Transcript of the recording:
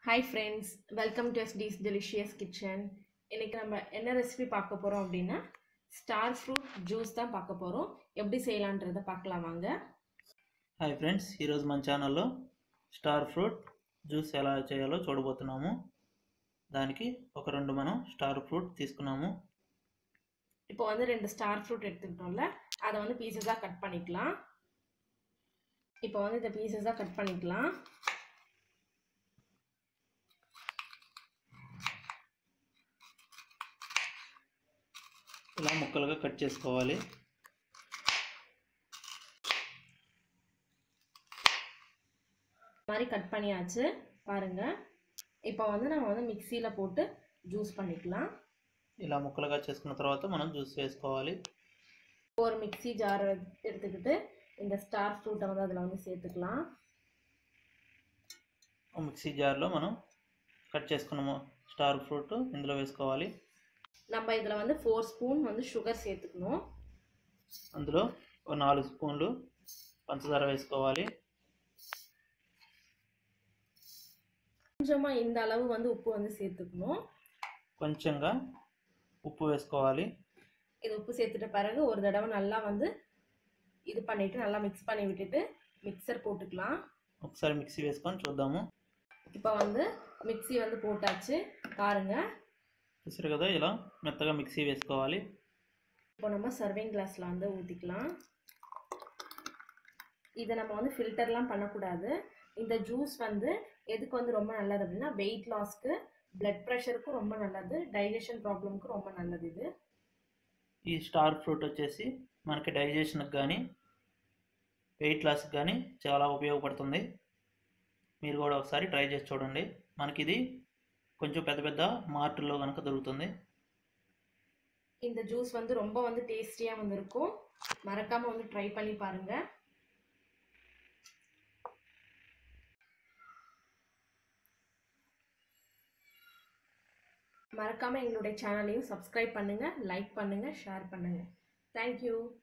hi friends welcome to எஸ்டிஸ் delicious kitchen இன்றைக்கி நம்ம என்ன ரெசிபி பார்க்க போகிறோம் அப்படின்னா ஸ்டார் ஃப்ரூட் ஜூஸ் தான் பார்க்க போகிறோம் எப்படி செய்யலான்றதை பார்க்கலாம் வாங்க హాయ్ ఫ్రెండ్స్ ఈరోజు మన ఛానల్లో స్టార్ ఫ్రూట్ జ్యూస్ ఎలా చేయాలో చూడబోతున్నాము దానికి ఒక రెండు మనం స్టార్ ఫ్రూట్ తీసుకున్నాము இப்போ வந்து ரெண்டு ஸ்டார் ஃப்ரூட் எடுத்துக்கிட்டோம்ல அதை வந்து பீசஸாக கட் பண்ணிக்கலாம் இப்போ வந்து இந்த பீசஸாக கட் பண்ணிக்கலாம் ఇలా ముక్కలుగా కట్ చేసుకోవాలి இந்த மாதிரி கட் பண்ணியாச்சு பாருங்கள் இப்போ வந்து நம்ம வந்து மிக்சியில் போட்டு ஜூஸ் பண்ணிக்கலாம் ఇలా ముక్కలుగా చేసుకున్న తర్వాత మనం జ్యూస్ వేసుకోవాలి ஒரு மிக்ஸி ஜார் எடுத்துக்கிட்டு இந்த ஸ்டார் ஃப்ரூட்டை வந்து அதில் வந்து சேர்த்துக்கலாம் ఆ మిక్సీ జార్లో మనం కట్ చేసుకున్న స్టార్ ఫ్రూట్ ఇందులో వేసుకోవాలి நம்ம இதில் வந்து ஃபோர் ஸ்பூன் வந்து சுகர் சேர்த்துக்கணும் అందులో ఒక నాలుగు స్పూన్లు పంచదార వేసుకోవాలి கொஞ்சமாக இந்த அளவு வந்து உப்பு வந்து சேர்த்துக்கணும் కొంచెంగా ఉప్పు వేసుకోవాలి இது உப்பு சேர்த்துட்ட பிறகு ஒரு தடவை நல்லா வந்து இது பண்ணிவிட்டு நல்லா மிக்ஸ் பண்ணி விட்டுட்டு மிக்சர் போட்டுக்கலாம் ఒకసారి మిక్సీ వేసుకొని చూద్దాము இப்போ வந்து மிக்ஸி வந்து போட்டாச்சு பாருங்க చూసారు కదా ఇలా మెత్తగా మిక్సీ వేసుకోవాలి இப்போ நம்ம சர்விங் கிளாஸில் வந்து ஊற்றிக்கலாம் இதை நம்ம வந்து ஃபில்டர்லாம் பண்ணக்கூடாது இந்த ஜூஸ் வந்து எதுக்கு வந்து ரொம்ப நல்லது அப்படின்னா வெயிட் லாஸ்க்கு பிளட் ப்ரெஷருக்கும் ரொம்ப நல்லது டைஜஷன் ப்ராப்ளம்க்கு ரொம்ப நல்லது இது ఈ స్టార్ ఫ్రూట్ వచ్చేసి మనకి డైజెషన్కి కానీ వెయిట్ లాస్కి కానీ చాలా ఉపయోగపడుతుంది మీరు కూడా ఒకసారి ట్రై చేసి చూడండి మనకి ఇది కొంచెం పెద్ద పెద్ద మార్టుల్లో కనుక దొరుకుతుంది இந்த ஜூஸ் வந்து ரொம்ப வந்து டேஸ்டியாக வந்து இருக்கும் மறக்காமல் வந்து ட்ரை பண்ணி பாருங்கள் மறக்காமல் எங்களுடைய சேனலையும் சப்ஸ்கிரைப் பண்ணுங்கள் லைக் பண்ணுங்கள் ஷேர் பண்ணுங்கள் தேங்க்யூ